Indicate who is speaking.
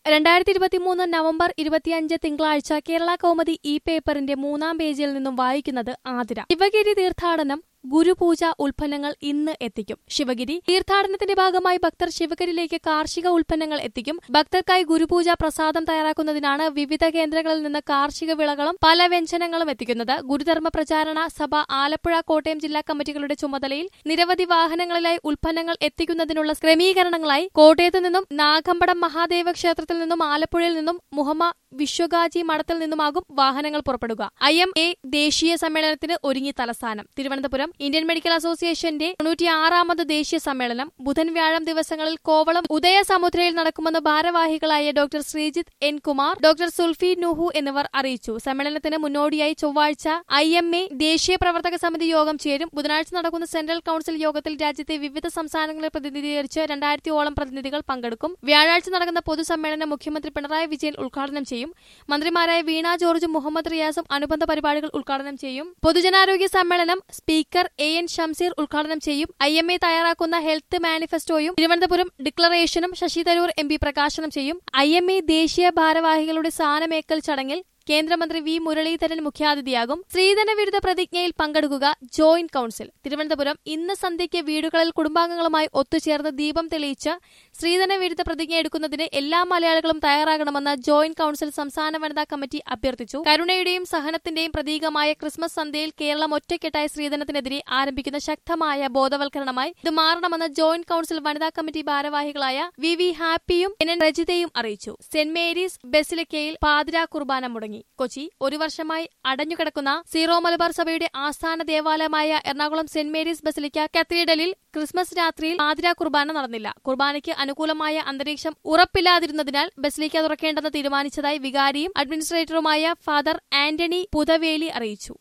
Speaker 1: രണ്ടായിരത്തി ഇരുപത്തിമൂന്ന് നവംബർ ഇരുപത്തിയഞ്ച് തിങ്കളാഴ്ച കേരള കൗമുദി ഈ പേപ്പറിന്റെ മൂന്നാം പേജിൽ നിന്നും വായിക്കുന്നത് ആതിര ശിവഗിരി തീർത്ഥാടനം ഗുരുപൂജ ഉൽപ്പന്നങ്ങൾ ഇന്ന് എത്തിക്കും ശിവഗിരി തീർത്ഥാടനത്തിന്റെ ഭാഗമായി ഭക്തർ ശിവഗിരിയിലേക്ക് കാർഷിക ഉൽപ്പന്നങ്ങൾ എത്തിക്കും ഭക്തർക്കായി ഗുരുപൂജ പ്രസാദം തയ്യാറാക്കുന്നതിനാണ് വിവിധ കേന്ദ്രങ്ങളിൽ നിന്ന് കാർഷിക വിളകളും പല വ്യഞ്ജനങ്ങളും എത്തിക്കുന്നത് ഗുരുധർമ്മ പ്രചാരണ സഭ ആലപ്പുഴ കോട്ടയം ജില്ലാ കമ്മിറ്റികളുടെ ചുമതലയിൽ നിരവധി വാഹനങ്ങളിലായി ഉൽപ്പന്നങ്ങൾ എത്തിക്കുന്നതിനുള്ള ക്രമീകരണങ്ങളായി കോട്ടയത്ത് നിന്നും നാഗമ്പടം മഹാദേവ ക്ഷേത്രത്തിൽ നിന്നും ആലപ്പുഴയിൽ നിന്നും മുഹമ്മ വിശ്വഗാജി മഠത്തിൽ നിന്നുമാകും വാഹനങ്ങൾ പുറപ്പെടുക ഐ എം എ ദേശീയ സമ്മേളനത്തിന് ഒരുങ്ങി തലസ്ഥാനം തിരുവനന്തപുരം ഇന്ത്യൻ മെഡിക്കൽ അസോസിയേഷന്റെ തൊണ്ണൂറ്റിയാറാമത് ദേശീയ സമ്മേളനം ബുധൻ വ്യാഴം ദിവസങ്ങളിൽ കോവളം ഉദയസമുദ്രയിൽ നടക്കുമെന്ന് ഭാരവാഹികളായ doctor Sreejith N Kumar doctor Sulfi Nuhu എന്നിവർ അറിയിച്ചു സമ്മേളനത്തിന് മുന്നോടിയായി ചൊവ്വാഴ്ച ഐ എം എ ദേശീയ പ്രവർത്തക സമിതി യോഗം ചേരും ബുധനാഴ്ച നടക്കുന്ന സെൻട്രൽ കൌൺസിൽ യോഗത്തിൽ രാജ്യത്തെ വിവിധ സംസ്ഥാനങ്ങളെ പ്രതിനിധീകരിച്ച് രണ്ടായിരത്തിയോളം പ്രതിനിധികൾ പങ്കെടുക്കും വ്യാഴാഴ്ച നടക്കുന്ന പൊതുസമ്മേളനം മുഖ്യമന്ത്രി പിണറായി വിജയൻ ഉദ്ഘാടനം ചെയ്യും മന്ത്രിമാരായ വീണ ജോർജും മുഹമ്മദ് റിയാസും അനുബന്ധ പരിപാടികൾ ഉദ്ഘാടനം ചെയ്യും പൊതുജനാരോഗ്യ സമ്മേളനം സ്പീക്കർ എ എൻ ഷംസീർ ഉദ്ഘാടനം ചെയ്യും ഐ എം എ തയ്യാറാക്കുന്ന ഹെൽത്ത് മാനിഫെസ്റ്റോയും തിരുവനന്തപുരം ഡിക്ലറേഷനും ശശി തരൂർ എം പി പ്രകാശനം ചെയ്യും ഐ എം എ ദേശീയ ഭാരവാഹികളുടെ സ്ഥാനമേക്കൽ ചടങ്ങിൽ കേന്ദ്രമന്ത്രി വി മുരളീധരൻ മുഖ്യാതിഥിയാകും സ്ത്രീധന വിരുദ്ധ പ്രതിജ്ഞയിൽ പങ്കെടുക്കുക ജോയിന്റ് കൌൺസിൽ തിരുവനന്തപുരം ഇന്ന് സന്ധ്യയ്ക്ക് വീടുകളിൽ കുടുംബാംഗങ്ങളുമായി ഒത്തുചേർന്ന് ദീപം തെളിയിച്ച് സ്ത്രീധന വിരുദ്ധ പ്രതിജ്ഞ എടുക്കുന്നതിന് എല്ലാ മലയാളികളും തയ്യാറാകണമെന്ന് ജോയിന്റ് കൌൺസിൽ സംസ്ഥാന വനിതാ കമ്മിറ്റി അഭ്യർത്ഥിച്ചു കരുണയുടെയും സഹനത്തിന്റെയും പ്രതീകമായ ക്രിസ്മസ് സന്ധ്യയിൽ കേരളം ഒറ്റക്കെട്ടായ സ്ത്രീധനത്തിനെതിരെ ആരംഭിക്കുന്ന ശക്തമായ ബോധവൽക്കരണമായി ഇത് മാറണമെന്ന് ജോയിന്റ് കൌൺസിൽ വനിതാ കമ്മിറ്റി ഭാരവാഹികളായ വി വി ഹാപ്പിയും എൻ എൻ രജിതയും അറിയിച്ചു സെന്റ് മേരീസ് ബെസിലിക്കയിൽ പാതിര കുർബാന മുടങ്ങി കൊച്ചി ഒരു വർഷമായി അടഞ്ഞുകിടക്കുന്ന സീറോ മലബാർ സഭയുടെ ആസ്ഥാന ദേവാലയമായ എറണാകുളം സെന്റ് മേരീസ് ബസിലിക്ക കത്തീഡ്രലിൽ ക്രിസ്മസ് രാത്രിയിൽ പാതിര കുർബാന നടന്നില്ല കുർബാനയ്ക്ക് അനുകൂലമായ അന്തരീക്ഷം ഉറപ്പില്ലാതിരുന്നതിനാൽ ബസിലിക്ക തുറക്കേണ്ടെന്ന് തീരുമാനിച്ചതായി വികാരിയും അഡ്മിനിസ്ട്രേറ്ററുമായ ഫാദർ ആന്റണി പുതവേലി അറിയിച്ചു